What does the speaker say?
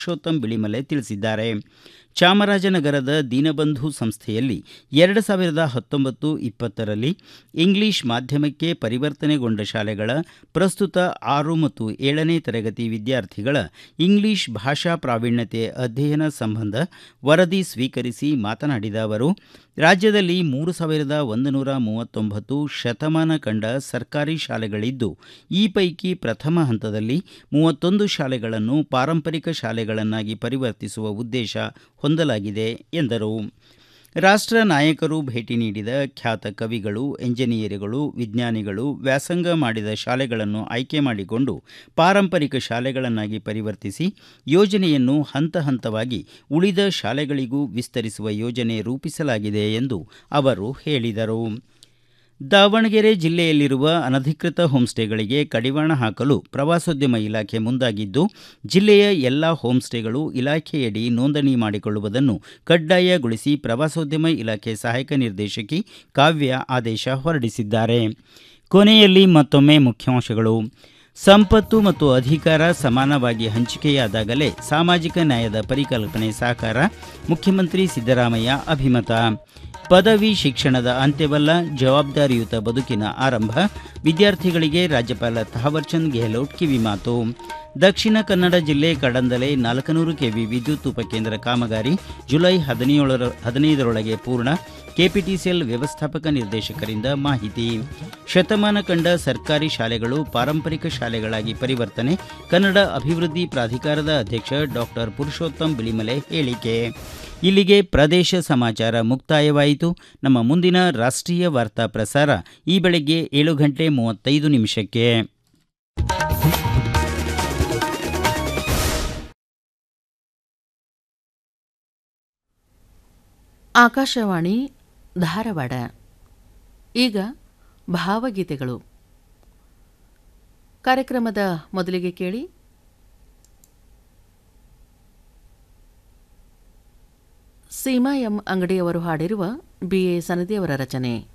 ಪುರುಷೋತ್ತಮ್ ಬಿಳಿಮಲೆ ತಿಳಿಸಿದ್ದಾರೆ ಚಾಮರಾಜನಗರದ ದೀನಬಂಧು ಸಂಸ್ಥೆಯಲ್ಲಿ ಎರಡು ಸಾವಿರದ ಹತ್ತೊಂಬತ್ತು ಇಪ್ಪತ್ತರಲ್ಲಿ ಇಂಗ್ಲಿಷ್ ಮಾಧ್ಯಮಕ್ಕೆ ಪರಿವರ್ತನೆಗೊಂಡ ಶಾಲೆಗಳ ಪ್ರಸ್ತುತ ಆರು ಮತ್ತು ಏಳನೇ ತರಗತಿ ವಿದ್ಯಾರ್ಥಿಗಳ ಇಂಗ್ಲಿಷ್ ಭಾಷಾ ಪ್ರಾವೀಣ್ಯತೆ ಅಧ್ಯಯನ ಸಂಬಂಧ ವರದಿ ಸ್ವೀಕರಿಸಿ ಮಾತನಾಡಿದ ಅವರು ರಾಜ್ಯದಲ್ಲಿ ಮೂರು ಸಾವಿರದ ಒಂದು ನೂರ ಮೂವತ್ತೊಂಬತ್ತು ಶತಮಾನ ಕಂಡ ಸರ್ಕಾರಿ ಶಾಲೆಗಳಿದ್ದು ಈ ಪೈಕಿ ಪ್ರಥಮ ಹಂತದಲ್ಲಿ ಮೂವತ್ತೊಂದು ಶಾಲೆಗಳನ್ನು ಪಾರಂಪರಿಕ ಶಾಲೆಗಳನ್ನಾಗಿ ಪರಿವರ್ತಿಸುವ ಉದ್ದೇಶ ಹೊಂದಲಾಗಿದೆ ಎಂದರು ರಾಷ್ಟ್ರ ನಾಯಕರು ಭೇಟಿ ನೀಡಿದ ಖ್ಯಾತ ಕವಿಗಳು ಎಂಜಿನಿಯರ್ಗಳು ವಿಜ್ಞಾನಿಗಳು ವ್ಯಾಸಂಗ ಮಾಡಿದ ಶಾಲೆಗಳನ್ನು ಆಯ್ಕೆ ಮಾಡಿಕೊಂಡು ಪಾರಂಪರಿಕ ಶಾಲೆಗಳನ್ನಾಗಿ ಪರಿವರ್ತಿಸಿ ಯೋಜನೆಯನ್ನು ಹಂತ ಹಂತವಾಗಿ ಉಳಿದ ಶಾಲೆಗಳಿಗೂ ವಿಸ್ತರಿಸುವ ಯೋಜನೆ ರೂಪಿಸಲಾಗಿದೆ ಎಂದು ಅವರು ಹೇಳಿದರು ದಾವಣಗೆರೆ ಜಿಲ್ಲೆಯಲ್ಲಿರುವ ಅನಧಿಕೃತ ಹೋಂಸ್ಟೇಗಳಿಗೆ ಕಡಿವಾಣ ಹಾಕಲು ಪ್ರವಾಸೋದ್ಯಮ ಇಲಾಖೆ ಮುಂದಾಗಿದ್ದು ಜಿಲ್ಲೆಯ ಎಲ್ಲ ಹೋಂಸ್ಟೇಗಳು ಇಲಾಖೆಯಡಿ ನೋಂದಣಿ ಮಾಡಿಕೊಳ್ಳುವುದನ್ನು ಕಡ್ಡಾಯಗೊಳಿಸಿ ಪ್ರವಾಸೋದ್ಯಮ ಇಲಾಖೆ ಸಹಾಯಕ ನಿರ್ದೇಶಕಿ ಕಾವ್ಯ ಆದೇಶ ಹೊರಡಿಸಿದ್ದಾರೆ ಕೊನೆಯಲ್ಲಿ ಮತ್ತೊಮ್ಮೆ ಮುಖ್ಯಾಂಶಗಳು ಸಂಪತ್ತು ಮತ್ತು ಅಧಿಕಾರ ಸಮಾನವಾಗಿ ಹಂಚಿಕೆಯಾದಾಗಲೇ ಸಾಮಾಜಿಕ ನ್ಯಾಯದ ಪರಿಕಲ್ಪನೆ ಸಾಕಾರ ಮುಖ್ಯಮಂತ್ರಿ ಸಿದ್ದರಾಮಯ್ಯ ಅಭಿಮತ ಪದವಿ ಶಿಕ್ಷಣದ ಅಂತ್ಯವಲ್ಲ ಜವಾಬ್ದಾರಿಯುತ ಬದುಕಿನ ಆರಂಭ ವಿದ್ಯಾರ್ಥಿಗಳಿಗೆ ರಾಜ್ಯಪಾಲ ಥಾವರ್ಚಂದ್ ಗೆಹ್ಲೋಟ್ ಕಿವಿಮಾತು ದಕ್ಷಿಣ ಕನ್ನಡ ಜಿಲ್ಲೆ ಕಡಂದಲೆ ನಾಲ್ಕನೂರು ಕೆವಿ ವಿದ್ಯುತ್ ಉಪಕೇಂದ್ರ ಕಾಮಗಾರಿ ಜುಲೈ ಹದಿನೇಳರ ಹದಿನೈದರೊಳಗೆ ಪೂರ್ಣ ಕೆಪಿಟಿಸಿಎಲ್ ವ್ಯವಸ್ಥಾಪಕ ನಿರ್ದೇಶಕರಿಂದ ಮಾಹಿತಿ ಶತಮಾನ ಕಂಡ ಸರ್ಕಾರಿ ಶಾಲೆಗಳು ಪಾರಂಪರಿಕ ಶಾಲೆಗಳಾಗಿ ಪರಿವರ್ತನೆ ಕನ್ನಡ ಅಭಿವೃದ್ಧಿ ಪ್ರಾಧಿಕಾರದ ಅಧ್ಯಕ್ಷ ಡಾಕ್ಟರ್ ಪುರುಷೋತ್ತಮ್ ಬಿಳಿಮಲೆ ಹೇಳಿಕೆ ಇಲ್ಲಿಗೆ ಪ್ರದೇಶ ಸಮಾಚಾರ ಮುಕ್ತಾಯವಾಯಿತು ನಮ್ಮ ಮುಂದಿನ ರಾಷ್ಟ್ರೀಯ ವಾರ್ತಾ ಪ್ರಸಾರ ಈ ಬೆಳಗ್ಗೆ ಏಳು ಗಂಟೆ ಮೂವತ್ತೈದು ನಿಮಿಷಕ್ಕೆ ಆಕಾಶವಾಣಿ ಧಾರವಾಡ ಈಗ ಭಾವಗೀತೆಗಳು ಕಾರ್ಯಕ್ರಮದ ಮೊದಲಿಗೆ ಕೇಳಿ ಸೀಮಾ ಎಂ ಅಂಗಡಿಯವರು ಹಾಡಿರುವ ಬಿ ಎ ಸನದಿಯವರ ರಚನೆ